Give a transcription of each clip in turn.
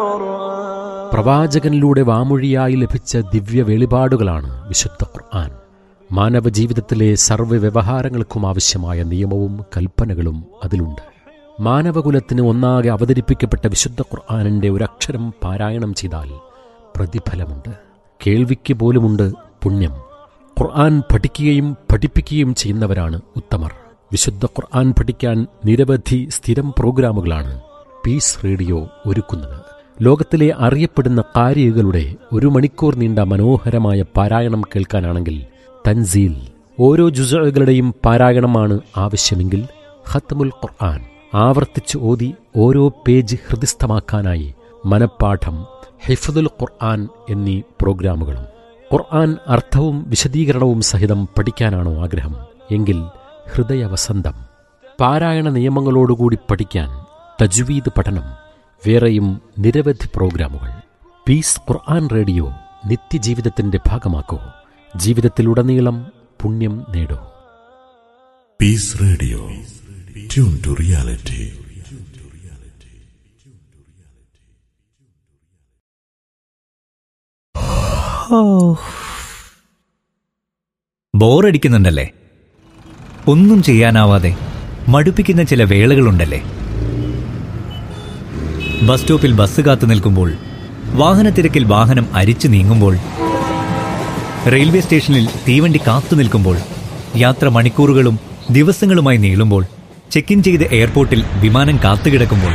പ്രവാചകനിലൂടെ വാമൊഴിയായി ലഭിച്ച ദിവ്യ വെളിപാടുകളാണ് വിശുദ്ധ ഖുർആൻ മാനവ ജീവിതത്തിലെ സർവ്വ വ്യവഹാരങ്ങൾക്കും ആവശ്യമായ നിയമവും കൽപ്പനകളും അതിലുണ്ട് മാനവകുലത്തിന് ഒന്നാകെ അവതരിപ്പിക്കപ്പെട്ട വിശുദ്ധ ഖുർആാനിൻ്റെ ഒരക്ഷരം പാരായണം ചെയ്താൽ പ്രതിഫലമുണ്ട് കേൾവിക്ക് പോലുമുണ്ട് പുണ്യം ഖുർആൻ പഠിക്കുകയും പഠിപ്പിക്കുകയും ചെയ്യുന്നവരാണ് ഉത്തമർ വിശുദ്ധ ഖുർആൻ പഠിക്കാൻ നിരവധി സ്ഥിരം പ്രോഗ്രാമുകളാണ് പീസ് റേഡിയോ ഒരുക്കുന്നത് ലോകത്തിലെ അറിയപ്പെടുന്ന കാരികളുടെ ഒരു മണിക്കൂർ നീണ്ട മനോഹരമായ പാരായണം കേൾക്കാനാണെങ്കിൽ തൻസീൽ ഓരോ ജുസകളുടെയും പാരായണമാണ് ആവശ്യമെങ്കിൽ ഖത്മുൽ ഖുർആൻ ആവർത്തിച്ച് ഓതി ഓരോ പേജ് ഹൃദിസ്ഥമാക്കാനായി മനപ്പാഠം ഹിഫദുൽ ഖുർആൻ എന്നീ പ്രോഗ്രാമുകളും ഖുർആൻ അർത്ഥവും വിശദീകരണവും സഹിതം പഠിക്കാനാണോ ആഗ്രഹം എങ്കിൽ ഹൃദയവസന്തം പാരായണ നിയമങ്ങളോടുകൂടി പഠിക്കാൻ തജ്വീദ് പഠനം വേറെയും നിരവധി പ്രോഗ്രാമുകൾ പീസ് ഖുർആൻ റേഡിയോ നിത്യജീവിതത്തിന്റെ ഭാഗമാക്കൂ ജീവിതത്തിലുടനീളം പുണ്യം നേടൂ peace radio tune to reality ബോറടിക്കുന്നുണ്ടല്ലേ ഒന്നും ചെയ്യാനാവാതെ മടുപ്പിക്കുന്ന ചില വേളകളുണ്ടല്ലേ ബസ് സ്റ്റോപ്പിൽ ബസ് കാത്തു നിൽക്കുമ്പോൾ വാഹനത്തിരക്കിൽ വാഹനം അരിച്ചു നീങ്ങുമ്പോൾ റെയിൽവേ സ്റ്റേഷനിൽ തീവണ്ടി കാത്തു നിൽക്കുമ്പോൾ യാത്ര മണിക്കൂറുകളും ദിവസങ്ങളുമായി നീളുമ്പോൾ ചെക്ക് ഇൻ ചെയ്ത് എയർപോർട്ടിൽ വിമാനം കാത്തുകിടക്കുമ്പോൾ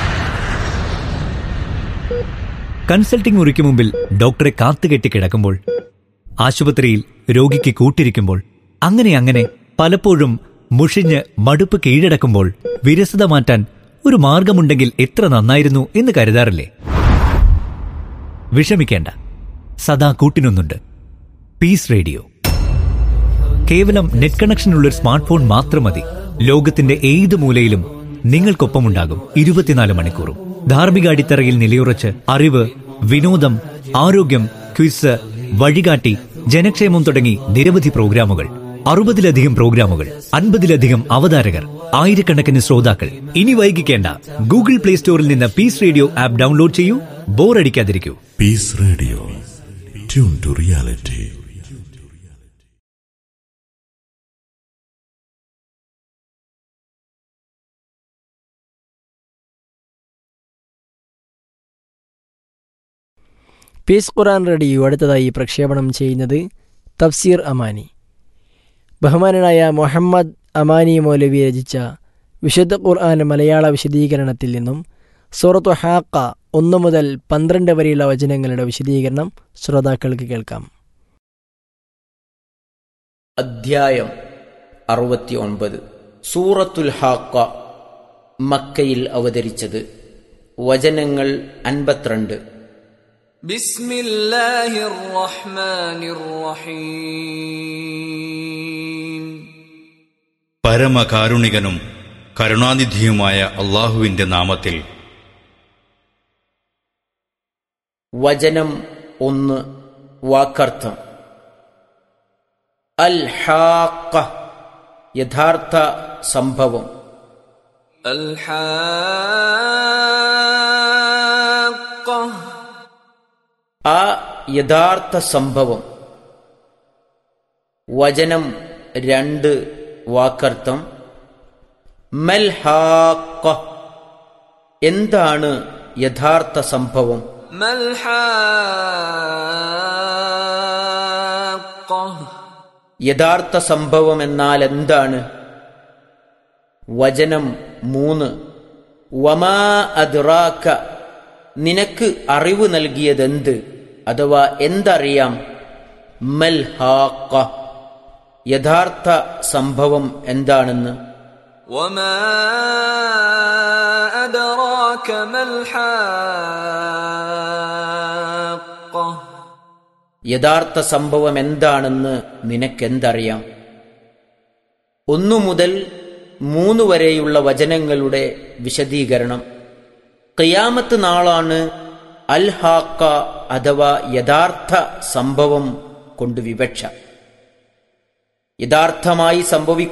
കൺസൾട്ടിംഗ് മുറിക്ക് മുമ്പിൽ ഡോക്ടറെ കാത്തുകെട്ടി കിടക്കുമ്പോൾ ആശുപത്രിയിൽ രോഗിക്ക് കൂട്ടിരിക്കുമ്പോൾ അങ്ങനെ അങ്ങനെ പലപ്പോഴും മുഷിഞ്ഞ് മടുപ്പ് കീഴടക്കുമ്പോൾ വിരസത മാറ്റാൻ ഒരു മാർഗമുണ്ടെങ്കിൽ എത്ര നന്നായിരുന്നു എന്ന് കരുതാറില്ലേ വിഷമിക്കേണ്ട സദാ കൂട്ടിനൊന്നുണ്ട് പീസ് റേഡിയോ കേവലം നെറ്റ് കണക്ഷനുള്ള ഒരു സ്മാർട്ട് ഫോൺ മാത്രം മതി ലോകത്തിന്റെ ഏത് മൂലയിലും നിങ്ങൾക്കൊപ്പമുണ്ടാകും ഇരുപത്തിനാല് മണിക്കൂറും ധാർമ്മിക അടിത്തറയിൽ നിലയുറച്ച് അറിവ് വിനോദം ആരോഗ്യം ക്വിസ് വഴികാട്ടി ജനക്ഷേമം തുടങ്ങി നിരവധി പ്രോഗ്രാമുകൾ അറുപതിലധികം പ്രോഗ്രാമുകൾ അൻപതിലധികം അവതാരകർ ആയിരക്കണക്കിന് ശ്രോതാക്കൾ ഇനി വൈകിക്കേണ്ട ഗൂഗിൾ പ്ലേ സ്റ്റോറിൽ നിന്ന് പീസ് റേഡിയോ ആപ്പ് ഡൗൺലോഡ് ചെയ്യൂ ബോറടിക്കാതിരിക്കൂ peace radio tune to reality peace Quran radio അടുത്തതായി പ്രക്ഷേപണം ചെയ്യുന്നത് തഫ്സീർ അമാനി ബഹുമാനനായ മുഹമ്മദ് അമാനി മൗലവി രചിച്ച വിശുദ്ധ ഖുർആൻ മലയാള വിശദീകരണത്തിൽ നിന്നും സൂറത്തു ഹാക്ക ഒന്ന് മുതൽ പന്ത്രണ്ട് വരെയുള്ള വചനങ്ങളുടെ വിശദീകരണം ശ്രോതാക്കൾക്ക് കേൾക്കാം അധ്യായം അറുപത്തി ഒൻപത് സൂറത്തുൽ ഹാക്ക മക്കയിൽ അവതരിച്ചത് വചനങ്ങൾ അൻപത്തിരണ്ട് بسم الله الرحمن الرحيم പരമകാരുണികനും കരുണാനിധിയുമായ അള്ളാഹുവിന്റെ നാമത്തിൽ വചനം ഒന്ന് വാക്കർത്ഥം അൽ ഹാക്ക യഥാർത്ഥ സംഭവം الحاقة ആ യഥാർത്ഥ സംഭവം വചനം രണ്ട് വാക്കർത്ഥം മൽ ഹാക്ക എന്താണ് യഥാർത്ഥ സംഭവം ما الحاقة യഥാർത്ഥ സംഭവം എന്നാൽ എന്താണ് വചനം മൂന്ന് വമാ അദ്റാക്ക നിനക്ക് അറിവ് നൽകിയതെന്ത് അഥവാ എന്തറിയാം മൽ ഹാക്ക യഥാർത്ഥ സംഭവം എന്താണെന്ന് وما أدراك ما الحاقة യഥാർത്ഥ സംഭവം എന്താണെന്ന് നിനക്കെന്തറിയാം ഒന്നു മുതൽ മൂന്ന് വരെയുള്ള വചനങ്ങളുടെ വിശദീകരണം ഖിയാമത്ത് നാളാണ് അൽ ഹാക്ക അഥവാ യഥാർത്ഥ സംഭവം കൊണ്ട് വിവക്ഷ യഥാർത്ഥമായി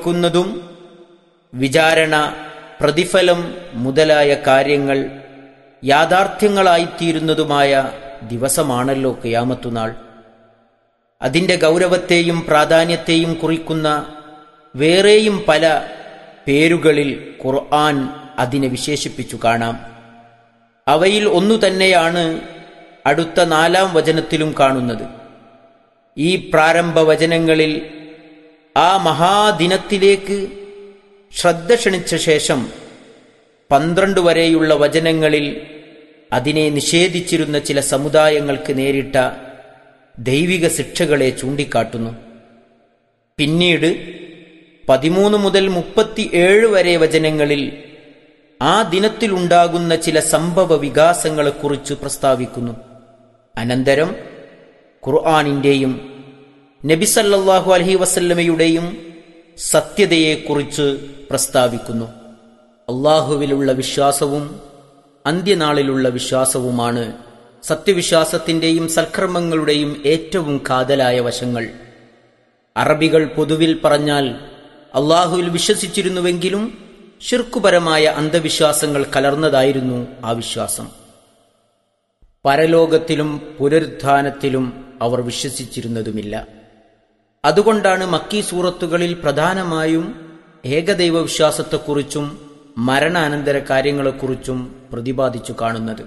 സംഭവിക്കുന്നതും വിചാരണ പ്രതിഫലം മുതലായ കാര്യങ്ങൾ യാഥാർത്ഥ്യങ്ങളായിത്തീരുന്നതുമായ ദിവസമാണല്ലോ കിയാമത്തുനാൾ അതിന്റെ ഗൗരവത്തെയും പ്രാധാന്യത്തെയും കുറിക്കുന്ന വേറെയും പല പേരുകളിൽ ഖുർആൻ അതിനെ വിശേഷിപ്പിച്ചു കാണാം അവയിൽ ഒന്നു തന്നെയാണ് അടുത്ത നാലാം വചനത്തിലും കാണുന്നത് ഈ പ്രാരംഭ വചനങ്ങളിൽ ആ മഹാദിനത്തിലേക്ക് ശ്രദ്ധ ക്ഷണിച്ച ശേഷം പന്ത്രണ്ട് വരെയുള്ള വചനങ്ങളിൽ അതിനെ നിഷേധിച്ചിരുന്ന ചില സമുദായങ്ങൾക്ക് നേരിട്ട ദൈവിക ശിക്ഷകളെ ചൂണ്ടിക്കാട്ടുന്നു പിന്നീട് പതിമൂന്ന് മുതൽ മുപ്പത്തിയേഴ് വരെ വചനങ്ങളിൽ ആ ദിനത്തിലുണ്ടാകുന്ന ചില സംഭവ വികാസങ്ങളെക്കുറിച്ച് പ്രസ്താവിക്കുന്നു അനന്തരം ഖുർആാനിന്റെയും നബിസല്ലാഹു അലഹി വസല്ലമയുടെയും സത്യതയെക്കുറിച്ച് പ്രസ്താവിക്കുന്നു അള്ളാഹുവിലുള്ള വിശ്വാസവും അന്ത്യനാളിലുള്ള വിശ്വാസവുമാണ് സത്യവിശ്വാസത്തിന്റെയും സൽക്കർമ്മങ്ങളുടെയും ഏറ്റവും കാതലായ വശങ്ങൾ അറബികൾ പൊതുവിൽ പറഞ്ഞാൽ അള്ളാഹുവിൽ വിശ്വസിച്ചിരുന്നുവെങ്കിലും ഷിർക്കുപരമായ അന്ധവിശ്വാസങ്ങൾ കലർന്നതായിരുന്നു ആ വിശ്വാസം പരലോകത്തിലും പുനരുത്ഥാനത്തിലും അവർ വിശ്വസിച്ചിരുന്നതുമില്ല അതുകൊണ്ടാണ് മക്കീ സൂറത്തുകളിൽ പ്രധാനമായും ഏകദൈവ വിശ്വാസത്തെക്കുറിച്ചും മരണാനന്തര കാര്യങ്ങളെക്കുറിച്ചും പ്രതിപാദിച്ചു കാണുന്നത്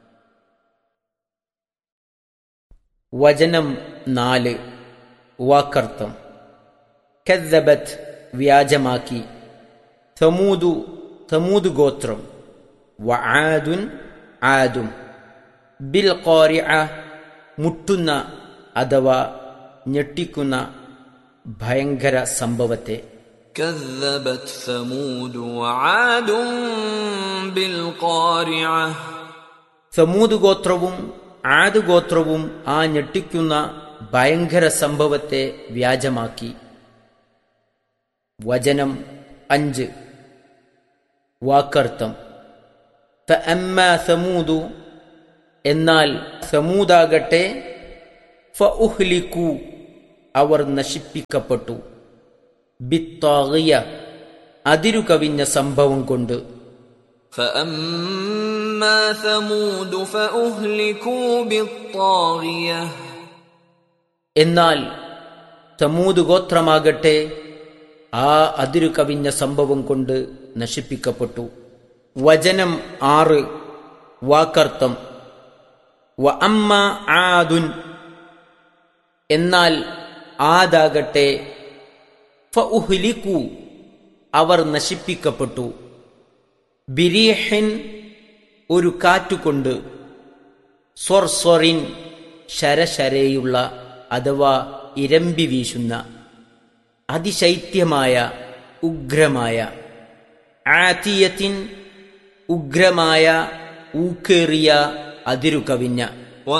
വചനം നാല് വാക്കർത്ഥം കദ്ദബത്ത് വ്യാജമാക്കി തമൂതു തമൂത് ഗോത്രം വആദുൻ ആദും ബിൽ ഖാരിഅ മുട്ടുന്ന അഥവാ ഞെട്ടിക്കുന്ന ഭയങ്കര സംഭവത്തെ كذبت ثمود وعاد بالقارعة സമൂത് ഗോത്രവും ആദ് ഗോത്രവും ആ ഞെട്ടിക്കുന്ന ഭയങ്കര സംഭവത്തെ വ്യാജമാക്കി വചനം അഞ്ച് വാക്കർത്ഥം ഫഅമ്മ സമൂതു എന്നാൽ സമൂതാകട്ടെ ഫഉഹ്ലിക്കു അവർ നശിപ്പിക്കപ്പെട്ടു ബിത്താകിയ അതിരു കവിഞ്ഞ സംഭവം കൊണ്ട് فأما ثمود فأهلكوا بالطاغية എന്നാൽ സമൂത് ഗോത്രമാകട്ടെ ആ അതിരു കവിഞ്ഞ സംഭവം കൊണ്ട് നശിപ്പിക്കപ്പെട്ടു വചനം ആറ് വാക്കർത്ഥം വ അമ്മ ആദുൻ എന്നാൽ ആദാകട്ടെ ഫഉഹ്ലിക്കു അവർ നശിപ്പിക്കപ്പെട്ടു ബിരീഹിൻ ഒരു കാറ്റുകൊണ്ട് സ്വർസ്വറിൻ ശരശരയുള്ള അഥവാ ഇരമ്പി വീശുന്ന അതിശൈത്യമായ ഉഗ്രമായ ആത്തിയത്തിൻ ഉഗ്രമായ ഊക്കേറിയ അതിരു കവിഞ്ഞ